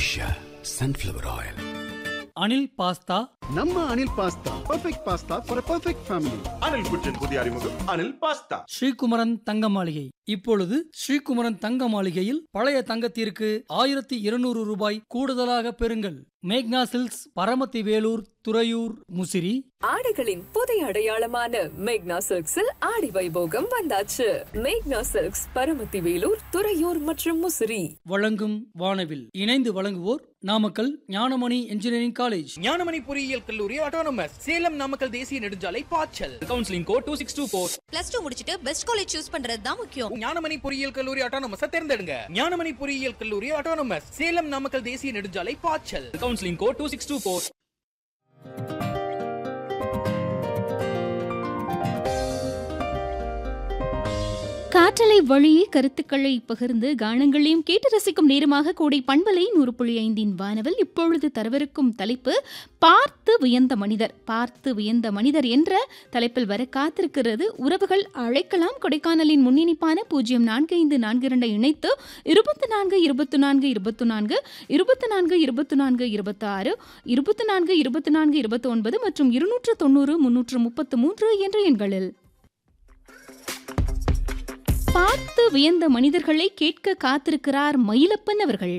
Usha sunflower oil Anil pasta நம்ம Anil pasta perfect pasta for perfect family Anil குச்சின் புதிய அறிமுகம் அனில் பாஸ்தா ஸ்ரீகுமரன் தங்க மாளிகை இப்பொழுது ஸ்ரீகுமரன் தங்க மாளிகையில் பழைய தங்கத்திற்கு ஆயிரத்தி இருநூறு ரூபாய் கூடுதலாக பெறுங்கள் மேக்னா சில்க்ஸ் பரமத்தி வேலூர் துறையூர் முசிறி ஆடைகளின் புதிய அடையாளமான மேக்னா சில்க்ஸில் ஆடி வைபோகம் வந்தாச்சு மேக்னா சில்க்ஸ் பரமத்தி வேலூர் துறையூர் மற்றும் முசிறி வழங்கும் வானவில் இணைந்து வழங்குவோர் நாமக்கல் ஞானமணி இன்ஜினியரிங் காலேஜ் ஞானமணி பொறியியல் கல்லூரி ஆட்டோனமஸ் சேலம் நாமக்கல் தேசிய நெடுஞ்சாலை பாய்ச்சல் counselling code two six two four plus two முடிச்சிட்டு பெஸ்ட் காலேஜ் சூஸ் பண்றது தான் முக்கியம் ஞானமணி பொறியியல் கல்லூரி ஆட்டோனமஸ் தேர்ந்தெடுங்க ஞானமணி பொறியியல் கல்லூரி ஆட்டோனமஸ் சேலம் நாமக்கல் தேசிய நெடுஞ்சாலை பாய்ச்சல் counselling code two six two four காற்றலை வழியே கருத்துக்களை பகிர்ந்து கானங்களையும் கேட்டு ரசிக்கும் நேரமாக கூடை பண்பலை நூறு புள்ளி ஐந்தின் வானவில் இப்பொழுது தரவிருக்கும் தலைப்பு பார்த்து வியந்த மனிதர் பார்த்து வியந்த மனிதர் என்ற தலைப்பில் வர காத்திருக்கிறது உறவுகள் அழைக்கலாம் கொடைக்கானலின் முன்னிணைப்பான பூஜ்ஜியம் நான்கு ஐந்து நான்கு இரண்டை இணைத்து இருபத்தி நான்கு இருபத்தி நான்கு இருபத்தி நான்கு இருபத்தி நான்கு இருபத்தி நான்கு இருபத்தி ஆறு இருபத்தி நான்கு இருபத்தி நான்கு இருபத்தி ஒன்பது மற்றும் இருநூற்று தொண்ணூறு முன்னூற்று முப்பத்து மூன்று என்ற எண்களில் பார்த்து வியந்த மனிதர்களை கேட்க காத்திருக்கிறார் மயிலப்பன் அவர்கள்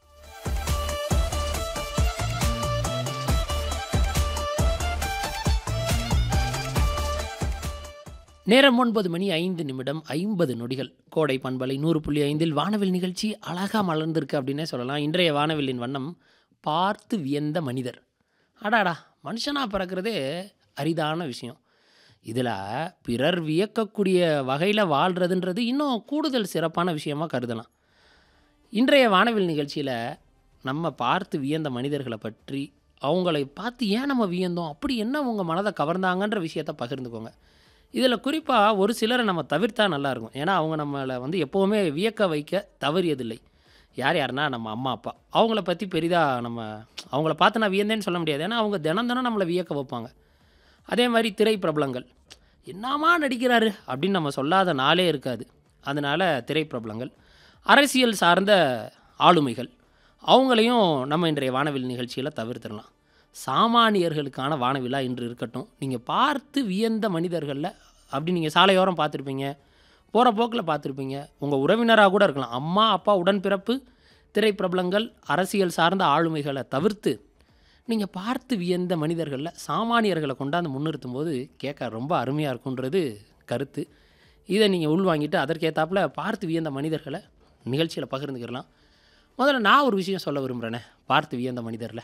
நேரம் ஒன்பது மணி ஐந்து நிமிடம் ஐம்பது நொடிகள் கோடை பண்பலை நூறு புள்ளி ஐந்தில் வானவில் நிகழ்ச்சி அழகாக மலர்ந்திருக்கு அப்படின்னே சொல்லலாம் இன்றைய வானவில்லின் வண்ணம் பார்த்து வியந்த மனிதர் அடாடா மனுஷனாக பிறக்கிறதே அரிதான விஷயம் இதில் பிறர் வியக்கக்கூடிய வகையில் வாழ்கிறதுன்றது இன்னும் கூடுதல் சிறப்பான விஷயமா கருதலாம் இன்றைய வானவில் நிகழ்ச்சியில் நம்ம பார்த்து வியந்த மனிதர்களை பற்றி அவங்களை பார்த்து ஏன் நம்ம வியந்தோம் அப்படி என்ன உங்கள் மனதை கவர்ந்தாங்கன்ற விஷயத்தை பகிர்ந்துக்கோங்க இதில் குறிப்பாக ஒரு சிலரை நம்ம தவிர்த்தா நல்லாயிருக்கும் ஏன்னா அவங்க நம்மளை வந்து எப்போவுமே வியக்க வைக்க தவறியதில்லை யார் யாருன்னா நம்ம அம்மா அப்பா அவங்கள பற்றி பெரிதாக நம்ம அவங்கள பார்த்து நான் வியந்தேன்னு சொல்ல முடியாது ஏன்னா அவங்க தினம் தினம் நம்மளை வியக்க வைப்பாங்க அதே மாதிரி திரை பிரபலங்கள் என்னமா நடிக்கிறாரு அப்படின்னு நம்ம சொல்லாத நாளே இருக்காது அதனால் திரை பிரபலங்கள் அரசியல் சார்ந்த ஆளுமைகள் அவங்களையும் நம்ம இன்றைய வானவில் நிகழ்ச்சியில் தவிர்த்திடலாம் சாமானியர்களுக்கான வானவிழா இன்று இருக்கட்டும் நீங்கள் பார்த்து வியந்த மனிதர்களில் அப்படி நீங்கள் சாலையோரம் பார்த்துருப்பீங்க போகிற போக்கில் பார்த்துருப்பீங்க உங்கள் உறவினராக கூட இருக்கலாம் அம்மா அப்பா உடன்பிறப்பு திரைப்பிரபலங்கள் அரசியல் சார்ந்த ஆளுமைகளை தவிர்த்து நீங்கள் பார்த்து வியந்த மனிதர்களில் சாமானியர்களை கொண்டாந்து முன்னிறுத்தும் போது கேட்க ரொம்ப அருமையாக இருக்குன்றது கருத்து இதை நீங்கள் உள்வாங்கிட்டு அதற்கேற்றாப்புல பார்த்து வியந்த மனிதர்களை நிகழ்ச்சியில் பகிர்ந்துக்கிடலாம் முதல்ல நான் ஒரு விஷயம் சொல்ல விரும்புகிறேனே பார்த்து வியந்த மனிதரில்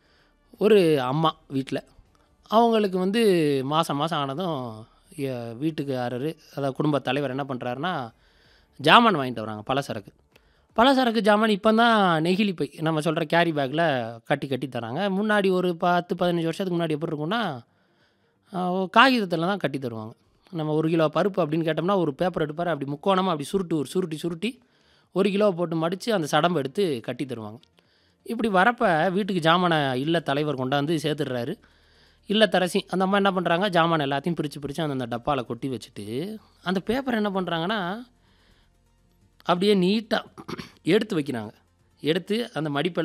ஒரு அம்மா வீட்டில் அவங்களுக்கு வந்து மாதம் மாதம் ஆனதும் எ- வீட்டுக்காரரு அதாவது குடும்ப தலைவர் என்ன பண்ணுறாருன்னா ஜாமான் வாங்கிட்டு வராங்க பலசரக்கு பலசரக்கு ஜாமான் இப்போ தான் நெகிழி பை நம்ம சொல்கிற கேரி பேக்கில் கட்டி கட்டி தராங்க முன்னாடி ஒரு பத்து பதினஞ்சு வருஷத்துக்கு முன்னாடி எப்படி இருக்கும்னா காகிதத்தில் தான் கட்டி தருவாங்க நம்ம ஒரு கிலோ பருப்பு அப்படின்னு கேட்டோம்னா ஒரு பேப்பர் எடுப்பார் அப்படி முக்கோணமாக அப்படி சுருட்டு ஒரு சுருட்டி சுருட்டி ஒரு கிலோ போட்டு மடித்து அந்த சடம்பு எடுத்து கட்டி தருவாங்க இப்படி வரப்ப வீட்டுக்கு ஜாமானை இல்ல தலைவர் கொண்டாந்து சேர்த்துடுறாரு இல்லத்தரசி அந்த அம்மா என்ன பண்ணுறாங்க ஜாமான் எல்லாத்தையும் பிரித்து பிரித்து அந்தந்த டப்பாவில் கொட்டி வச்சுட்டு அந்த பேப்பர் என்ன பண்ணுறாங்கன்னா அப்படியே நீட்டாக எடுத்து வைக்கிறாங்க எடுத்து அந்த மடிப்பெல்லாம்